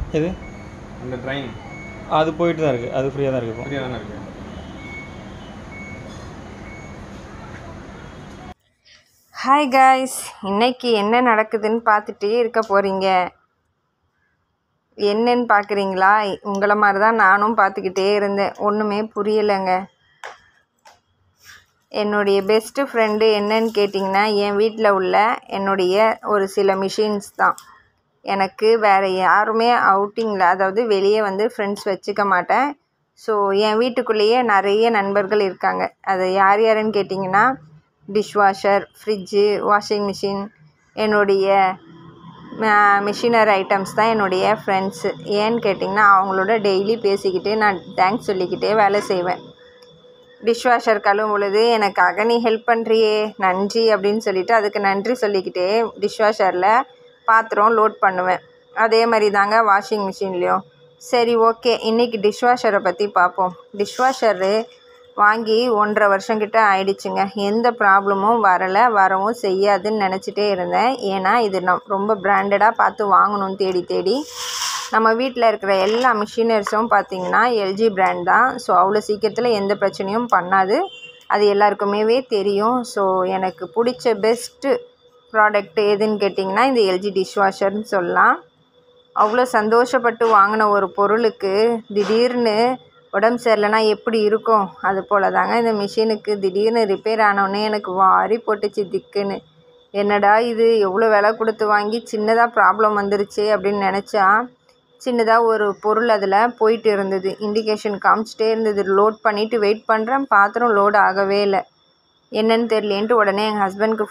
எது அந்த ட்ரெயின் அது போயிட்டு தான் இருக்குது அது ஃப்ரீயாக தான் இருக்குது இப்போ ஃப்ரீயாக தானே இருக்கு ஹாய் காய்ஸ் இன்னைக்கு என்ன நடக்குதுன்னு பார்த்துட்டே இருக்க போகிறீங்க என்னன்னு பார்க்குறீங்களா உங்களை மாதிரி தான் நானும் பார்த்துக்கிட்டே இருந்தேன் ஒன்றுமே புரியலைங்க என்னுடைய பெஸ்ட்டு ஃப்ரெண்டு என்னன்னு கேட்டிங்கன்னா என் வீட்டில் உள்ள என்னுடைய ஒரு சில மிஷின்ஸ் தான் எனக்கு வேறு யாருமே அவுட்டிங்கில் அதாவது வெளியே வந்து ஃப்ரெண்ட்ஸ் வச்சுக்க மாட்டேன் ஸோ என் வீட்டுக்குள்ளேயே நிறைய நண்பர்கள் இருக்காங்க அது யார் யாருன்னு கேட்டிங்கன்னா டிஷ்வாஷர் ஃப்ரிட்ஜு வாஷிங் மிஷின் என்னுடைய மிஷினரி ஐட்டம்ஸ் தான் என்னுடைய ஃப்ரெண்ட்ஸு ஏன்னு கேட்டிங்கன்னா அவங்களோட டெய்லி பேசிக்கிட்டு நான் தேங்க்ஸ் சொல்லிக்கிட்டே வேலை செய்வேன் டிஷ்வாஷர் கழுவும் பொழுது எனக்காக நீ ஹெல்ப் பண்ணுறியே நன்றி அப்படின்னு சொல்லிட்டு அதுக்கு நன்றி சொல்லிக்கிட்டே டிஷ்வாஷரில் பாத்திரம் லோட் பண்ணுவேன் அதே மாதிரி தாங்க வாஷிங் மிஷின்லேயும் சரி ஓகே இன்றைக்கி டிஷ்வாஷரை பற்றி பார்ப்போம் டிஷ்வாஷரு வாங்கி ஒன்றரை வருஷம் கிட்ட ஆயிடுச்சுங்க எந்த ப்ராப்ளமும் வரலை வரவும் செய்யாதுன்னு நினச்சிட்டே இருந்தேன் ஏன்னா இது நம் ரொம்ப பிராண்டடாக பார்த்து வாங்கணும் தேடி தேடி நம்ம வீட்டில் இருக்கிற எல்லா மிஷினரிஸும் பார்த்தீங்கன்னா எல்ஜி பிராண்ட் தான் ஸோ அவ்வளோ சீக்கிரத்தில் எந்த பிரச்சனையும் பண்ணாது அது எல்லாருக்குமேவே தெரியும் ஸோ எனக்கு பிடிச்ச பெஸ்ட்டு ப்ராடக்ட் எதுன்னு கேட்டிங்கன்னா இந்த எல்ஜி டிஷ்வாஷர்னு சொல்லலாம் அவ்வளோ சந்தோஷப்பட்டு வாங்கின ஒரு பொருளுக்கு திடீர்னு உடம்பு சரியில்லைனா எப்படி இருக்கும் அது போல் தாங்க இந்த மிஷினுக்கு திடீர்னு ரிப்பேர் ஆனோடனே எனக்கு வாரி போட்டுச்சு திக்குன்னு என்னடா இது எவ்வளோ விலை கொடுத்து வாங்கி சின்னதாக ப்ராப்ளம் வந்துருச்சு அப்படின்னு நினச்சா சின்னதாக ஒரு பொருள் அதில் போயிட்டு இருந்தது இண்டிகேஷன் காமிச்சிட்டே இருந்தது லோட் பண்ணிவிட்டு வெயிட் பண்ணுறேன் பாத்திரம் லோட் ஆகவே இல்லை என்னன்னு தெரியலேன்ட்டு உடனே எங்கள் ஹஸ்பண்ட்க்கு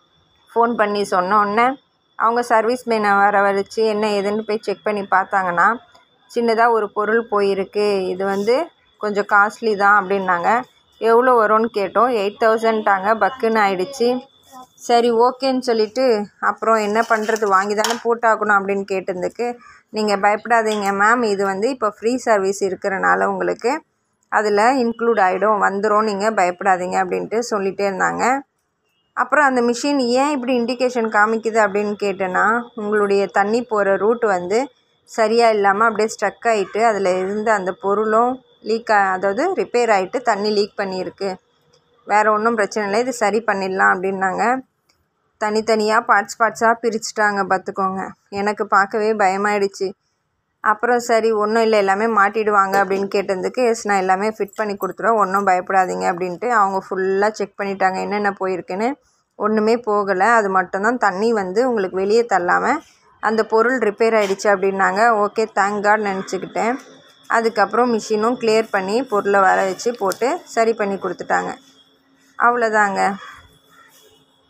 ஃபோன் பண்ணி சொன்ன உடனே அவங்க சர்வீஸ் மேனை வர வச்சு என்ன ஏதுன்னு போய் செக் பண்ணி பார்த்தாங்கன்னா சின்னதாக ஒரு பொருள் போயிருக்கு இது வந்து கொஞ்சம் காஸ்ட்லி தான் அப்படின்னாங்க எவ்வளோ வரும்னு கேட்டோம் எயிட் தௌசண்ட்டாங்க பக்குன்னு ஆயிடுச்சு சரி ஓகேன்னு சொல்லிட்டு அப்புறம் என்ன பண்ணுறது வாங்கி தானே போட்டாகணும் அப்படின்னு கேட்டதுக்கு நீங்கள் பயப்படாதீங்க மேம் இது வந்து இப்போ ஃப்ரீ சர்வீஸ் இருக்கிறனால உங்களுக்கு அதில் இன்க்ளூட் ஆகிடும் வந்துடும் நீங்கள் பயப்படாதீங்க அப்படின்ட்டு சொல்லிகிட்டே இருந்தாங்க அப்புறம் அந்த மிஷின் ஏன் இப்படி இண்டிகேஷன் காமிக்குது அப்படின்னு கேட்டேன்னா உங்களுடைய தண்ணி போகிற ரூட் வந்து சரியாக இல்லாமல் அப்படியே ஸ்ட்ரக் ஆகிட்டு அதில் இருந்த அந்த பொருளும் லீக் அதாவது ரிப்பேர் ஆகிட்டு தண்ணி லீக் பண்ணியிருக்கு வேறு ஒன்றும் பிரச்சனை இல்லை இது சரி பண்ணிடலாம் அப்படின்னாங்க தனித்தனியாக பார்ட்ஸ் பார்ட்ஸாக பிரிச்சுட்டாங்க பார்த்துக்கோங்க எனக்கு பார்க்கவே பயமாயிடுச்சு அப்புறம் சரி ஒன்றும் இல்லை எல்லாமே மாட்டிடுவாங்க அப்படின்னு கேட்டதுக்கு எஸ் நான் எல்லாமே ஃபிட் பண்ணி கொடுத்துருவேன் ஒன்றும் பயப்படாதீங்க அப்படின்ட்டு அவங்க ஃபுல்லாக செக் பண்ணிட்டாங்க என்னென்ன போயிருக்குன்னு ஒன்றுமே போகலை அது மட்டும்தான் தண்ணி வந்து உங்களுக்கு வெளியே தள்ளாமல் அந்த பொருள் ரிப்பேர் ஆகிடுச்சு அப்படின்னாங்க ஓகே தேங்க் காட் நினச்சிக்கிட்டேன் அதுக்கப்புறம் மிஷினும் கிளியர் பண்ணி பொருளை வர வச்சு போட்டு சரி பண்ணி கொடுத்துட்டாங்க அவ்வளோதாங்க